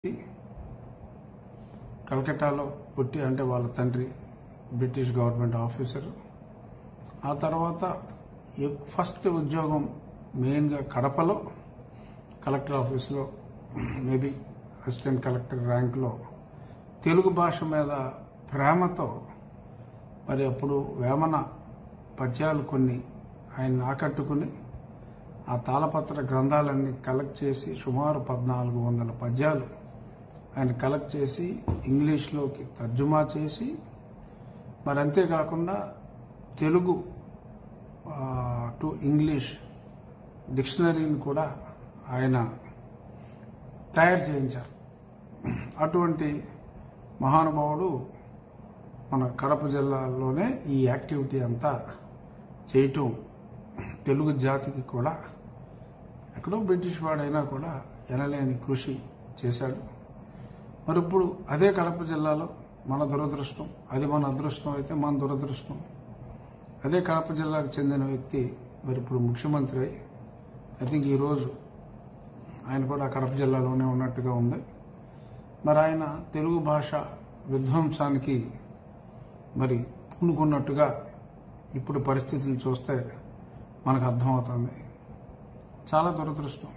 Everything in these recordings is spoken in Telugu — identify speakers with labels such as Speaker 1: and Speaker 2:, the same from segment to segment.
Speaker 1: కలకట్టాలో పుట్టి అంటే వాళ్ళ తండ్రి బ్రిటిష్ గవర్నమెంట్ ఆఫీసర్ ఆ తర్వాత ఎక్- ఫస్ట్ ఉద్యోగం మెయిన్గా కడపలో కలెక్టర్ ఆఫీస్లో మేబీ అసిస్టెంట్ కలెక్టర్ ర్యాంక్లో తెలుగు భాష మీద ప్రేమతో మరి అప్పుడు వేమన పద్యాలు కొన్ని ఆయన ఆకట్టుకుని ఆ తాళపత్ర గ్రంథాలన్నీ కలెక్ట్ చేసి సుమారు పద్నాలుగు వందల పద్యాలు ఆయన కలెక్ట్ చేసి ఇంగ్లీష్లోకి తర్జుమా చేసి మరి అంతేకాకుండా తెలుగు ఆ, టు ఇంగ్లీష్ డిక్షనరీని కూడా ఆయన తయారు చేయించారు అటువంటి మహానుభావుడు మన కడప జిల్లాలోనే ఈ యాక్టివిటీ అంతా చేయటం తెలుగు జాతికి కూడా ఎక్కడో బ్రిటిష్ వాడైనా కూడా ఎనలేని కృషి చేశాడు మరి ఇప్పుడు అదే కడప జిల్లాలో మన దురదృష్టం అది మన అదృష్టం అయితే మన దురదృష్టం అదే కడప జిల్లాకు చెందిన వ్యక్తి మరి ఇప్పుడు ముఖ్యమంత్రి అయి ఐ థింక్ ఈరోజు ఆయన కూడా కడప జిల్లాలోనే ఉన్నట్టుగా ఉంది మరి ఆయన తెలుగు భాష విధ్వంసానికి మరి పూనుకున్నట్టుగా ఇప్పుడు పరిస్థితులు చూస్తే మనకు అర్థమవుతుంది చాలా దురదృష్టం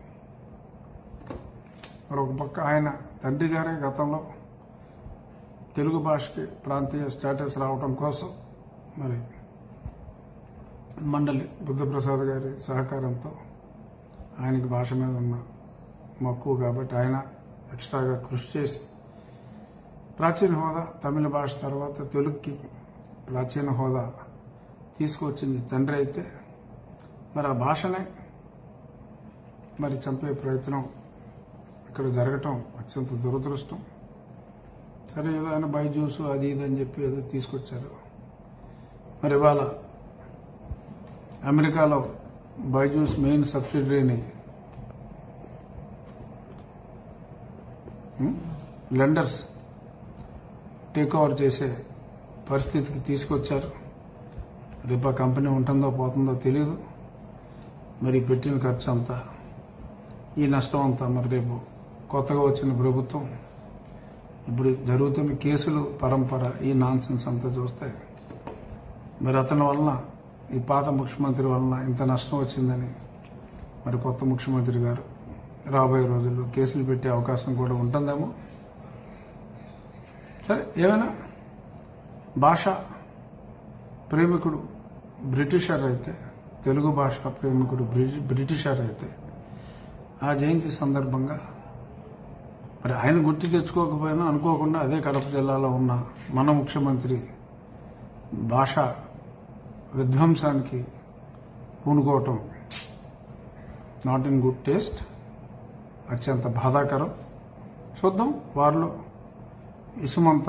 Speaker 1: మరొక పక్క ఆయన తండ్రి గారే గతంలో తెలుగు భాషకి ప్రాంతీయ స్టేటస్ రావడం కోసం మరి మండలి బుద్ధప్రసాద్ గారి సహకారంతో ఆయనకి భాష మీద ఉన్న మక్కువ కాబట్టి ఆయన ఎక్స్ట్రాగా కృషి చేసి ప్రాచీన హోదా తమిళ భాష తర్వాత తెలుగుకి ప్రాచీన హోదా తీసుకొచ్చింది తండ్రి అయితే మరి ఆ భాషనే మరి చంపే ప్రయత్నం ఇక్కడ జరగటం అత్యంత దురదృష్టం సరే ఏదో ఆయన బైజూస్ అది ఇది అని చెప్పి ఏదో తీసుకొచ్చారు మరి ఇవాళ అమెరికాలో బైజూస్ మెయిన్ సబ్సిడరీని లెండర్స్ టేక్ ఓవర్ చేసే పరిస్థితికి తీసుకొచ్చారు రేపు ఆ కంపెనీ ఉంటుందో పోతుందో తెలియదు మరి పెట్టిన ఖర్చు అంతా ఈ నష్టం అంతా మరి రేపు కొత్తగా వచ్చిన ప్రభుత్వం ఇప్పుడు జరుగుతున్న కేసులు పరంపర ఈ నాన్సెన్స్ అంతా చూస్తే మరి అతని వలన ఈ పాత ముఖ్యమంత్రి వలన ఇంత నష్టం వచ్చిందని మరి కొత్త ముఖ్యమంత్రి గారు రాబోయే రోజుల్లో కేసులు పెట్టే అవకాశం కూడా ఉంటుందేమో సరే ఏమైనా భాష ప్రేమికుడు బ్రిటిషర్ అయితే తెలుగు భాష ప్రేమికుడు బ్రిటి- బ్రిటిషర్ అయితే ఆ జయంతి సందర్భంగా మరి ఆయన గుర్తు తెచ్చుకోకపోయినా అనుకోకుండా అదే కడప జిల్లాలో ఉన్న మన ముఖ్యమంత్రి భాష విధ్వంసానికి పూనుకోవటం నాట్ ఇన్ గుడ్ టేస్ట్ అత్యంత బాధాకరం చూద్దాం వారిలో ఇసుమంత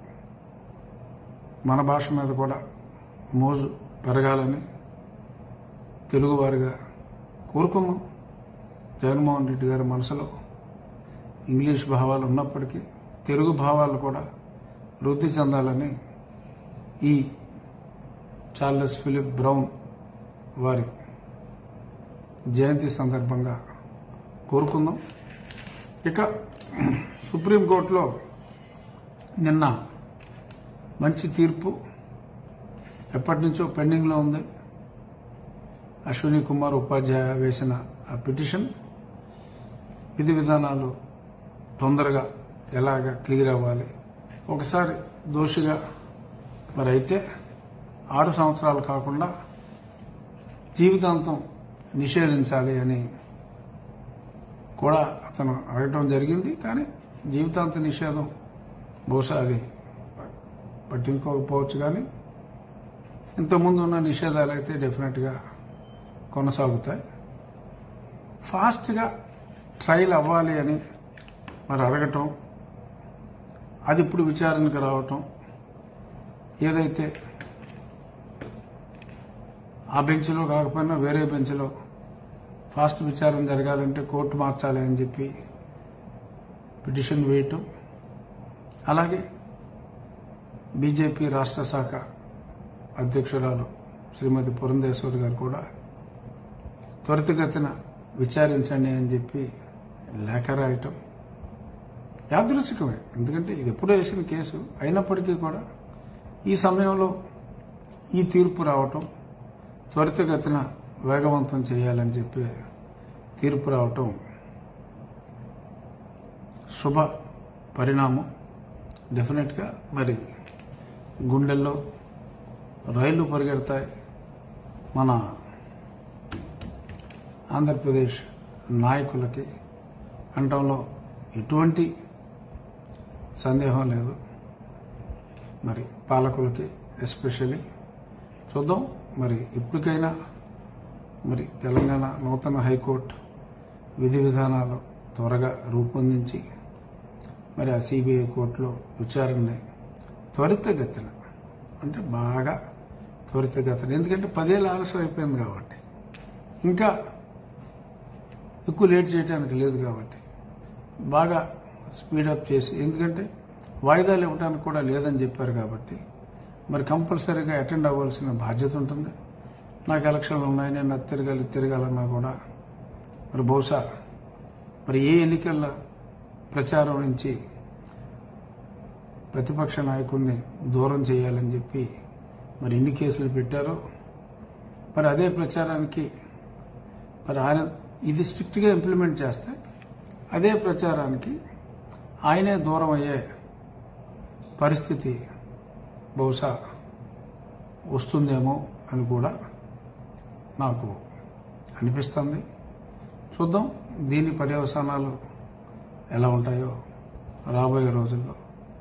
Speaker 1: మన భాష మీద కూడా మోజు పెరగాలని తెలుగువారిగా కోరుకున్నాం జగన్మోహన్ రెడ్డి గారి మనసులో ఇంగ్లీష్ భావాలు ఉన్నప్పటికీ తెలుగు భావాలు కూడా వృద్ధి చెందాలని ఈ చార్లెస్ ఫిలిప్ బ్రౌన్ వారి జయంతి సందర్భంగా కోరుకుందాం ఇక సుప్రీంకోర్టులో నిన్న మంచి తీర్పు ఎప్పటి నుంచో పెండింగ్లో ఉంది అశ్విని కుమార్ ఉపాధ్యాయ వేసిన ఆ పిటిషన్ విధి విధానాలు తొందరగా ఎలాగ క్లియర్ అవ్వాలి ఒకసారి దోషిగా మరి అయితే ఆరు సంవత్సరాలు కాకుండా జీవితాంతం నిషేధించాలి అని కూడా అతను అడగటం జరిగింది కానీ జీవితాంత నిషేధం బహుశా అది పట్టించుకోకపోవచ్చు కానీ ఇంతకుముందు ఉన్న నిషేధాలు అయితే డెఫినెట్గా కొనసాగుతాయి ఫాస్ట్గా ట్రయల్ అవ్వాలి అని మరి అడగటం అది ఇప్పుడు విచారణకు రావటం ఏదైతే ఆ బెంచ్లో కాకపోయినా వేరే బెంచ్లో ఫాస్ట్ విచారణ జరగాలంటే కోర్టు మార్చాలి అని చెప్పి పిటిషన్ వేయటం అలాగే బీజేపీ రాష్ట్ర శాఖ అధ్యక్షురాలు శ్రీమతి పురంధేశ్వరి గారు కూడా త్వరితగతిన విచారించండి అని చెప్పి లేఖ రాయటం యాదృచ్ఛికమే ఎందుకంటే ఇది ఎప్పుడో వేసిన కేసు అయినప్పటికీ కూడా ఈ సమయంలో ఈ తీర్పు రావటం త్వరితగతిన వేగవంతం చేయాలని చెప్పి తీర్పు రావటం శుభ పరిణామం డెఫినెట్గా మరి గుండెల్లో రైళ్లు పరిగెడతాయి మన ఆంధ్రప్రదేశ్ నాయకులకి అనటంలో ఎటువంటి సందేహం లేదు మరి పాలకులకి ఎస్పెషల్లీ చూద్దాం మరి ఇప్పటికైనా మరి తెలంగాణ నూతన హైకోర్టు విధి విధానాలు త్వరగా రూపొందించి మరి ఆ సిబిఐ కోర్టులో విచారణని త్వరితగతిన అంటే బాగా త్వరితగతిన ఎందుకంటే పదేళ్ళు ఆలస్యం అయిపోయింది కాబట్టి ఇంకా ఎక్కువ లేట్ చేయడానికి లేదు కాబట్టి బాగా స్పీడప్ చేసి ఎందుకంటే వాయిదాలు ఇవ్వడానికి కూడా లేదని చెప్పారు కాబట్టి మరి కంపల్సరీగా అటెండ్ అవ్వాల్సిన బాధ్యత ఉంటుంది నాకు ఎలక్షన్లు ఉన్నాయి నేను అది తిరగాలి ఇది తిరగాలన్నా కూడా మరి బహుశా మరి ఏ ఎన్నికల ప్రచారం నుంచి ప్రతిపక్ష నాయకుడిని దూరం చేయాలని చెప్పి మరి ఎన్ని కేసులు పెట్టారో మరి అదే ప్రచారానికి మరి ఆయన ఇది స్ట్రిక్ట్గా ఇంప్లిమెంట్ చేస్తే అదే ప్రచారానికి ఆయనే దూరం అయ్యే పరిస్థితి బహుశా వస్తుందేమో అని కూడా నాకు అనిపిస్తుంది చూద్దాం దీని పర్యవసానాలు ఎలా ఉంటాయో రాబోయే రోజుల్లో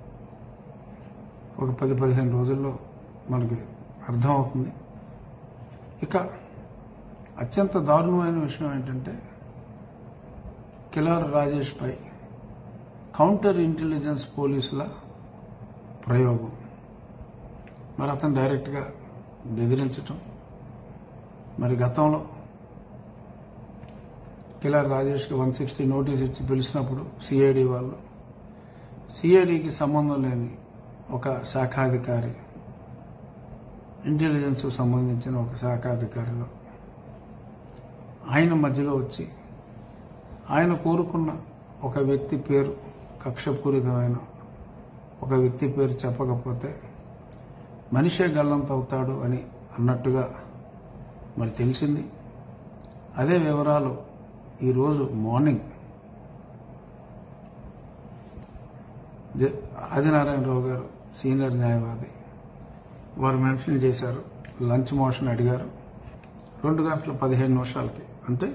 Speaker 1: ఒక పది పదిహేను రోజుల్లో మనకి అర్థమవుతుంది ఇక అత్యంత దారుణమైన విషయం ఏంటంటే కిలార్ రాజేష్ పై కౌంటర్ ఇంటెలిజెన్స్ పోలీసుల ప్రయోగం మరి అతను డైరెక్ట్గా బెదిరించటం మరి గతంలో కిలార్ రాజేష్కి వన్ సిక్స్టీ నోటీస్ ఇచ్చి పిలిచినప్పుడు సిఐడి వాళ్ళు సిఐడికి సంబంధం లేని ఒక శాఖాధికారి ఇంటెలిజెన్స్ సంబంధించిన ఒక శాఖాధికారిలో ఆయన మధ్యలో వచ్చి ఆయన కోరుకున్న ఒక వ్యక్తి పేరు కక్షపూరితమైన ఒక వ్యక్తి పేరు చెప్పకపోతే మనిషే గల్లంతవుతాడు అని అన్నట్టుగా మరి తెలిసింది అదే వివరాలు ఈరోజు మార్నింగ్ జ- ఆదినారాయణరావు గారు సీనియర్ న్యాయవాది వారు మెన్షన్ చేశారు లంచ్ మోషన్ అడిగారు రెండు గంటల పదిహేను నిమిషాలకి అంటే